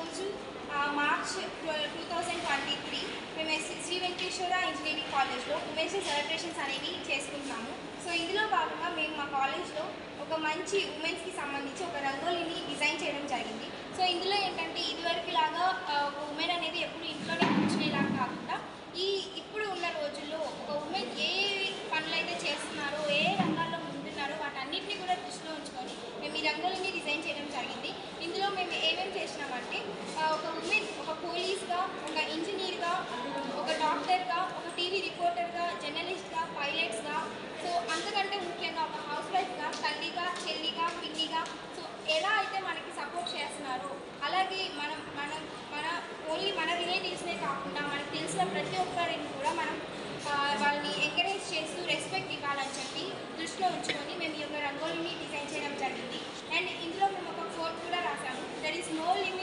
ఈరోజు ఆ, March two thousand twenty three మేము ఎస్ శ్రీ వెంకటేశ్వర ఇంజనీరింగ్ కాలేజ్లో ఉమెన్స్ డే సెలబ్రేషన్స్ అనేవి చేసుకుంటున్నాము సో ఇందులో భాగంగా మేము మా కాలేజ్లో ఒక మంచి ఉమెన్స్కి సంబంధించి ఒక రంగోలీని డిజైన్ చేయడం జరిగింది సో ఇందులో ఏంటంటే ఇదివరకు లాగా ఆ, ఒక ఉమెన్ అనేది ఎప్పుడు ఇంట్లోనే కూర్చునేలాగా కాకుండా ఈ ఇప్పుడు ఉన్న రోజుల్లో ఒక ఉమెన్ ఏ పనులైతే చేస్తున్నారో ఏ రంగాల్లో ముందున్నారో వాటన్నిటిని కూడా దృష్టిలో ఉంచుకొని మేము ఈ రంగోలీని డిజైన్ చేయడం జరిగింది ఇందులో మేము ఏమేమి చేసినామంటే ఆ, ఒక ఉమెన్ ఒక పోలీస్గా ఒక ఇంజనీర్గా ఒక డాక్టర్గా ఒక టీవీ రిపోర్టర్గా జర్నలిస్ట్గా పైలట్స్గా సో అంతకంటే ముఖ్యంగా ఒక హౌస్ వైఫ్గా తల్లిగా చెల్లిగా పిన్నిగా సో ఎలా అయితే మనకి సపోర్ట్ చేస్తున్నారో అలాగే మనం మనం మన ఓన్లీ మన రిలేటివ్స్నే కాకుండా మనకు తెలిసిన ప్రతి ఒక్కరిని కూడా మనం ఆ, వాళ్ళని ఎంకరేజ్ చేస్తూ రెస్పెక్ట్ ఇవ్వాలని చెప్పి దృష్టిలో ఉంచుకొని మేము ఈ యొక్క రంగోలీని డిజైన్ చేయడం జరిగింది అండ్ ఇందులో మేము ఒక కోడ్ కూడా రాసాము దర్ ఈస్ నో లిమిట్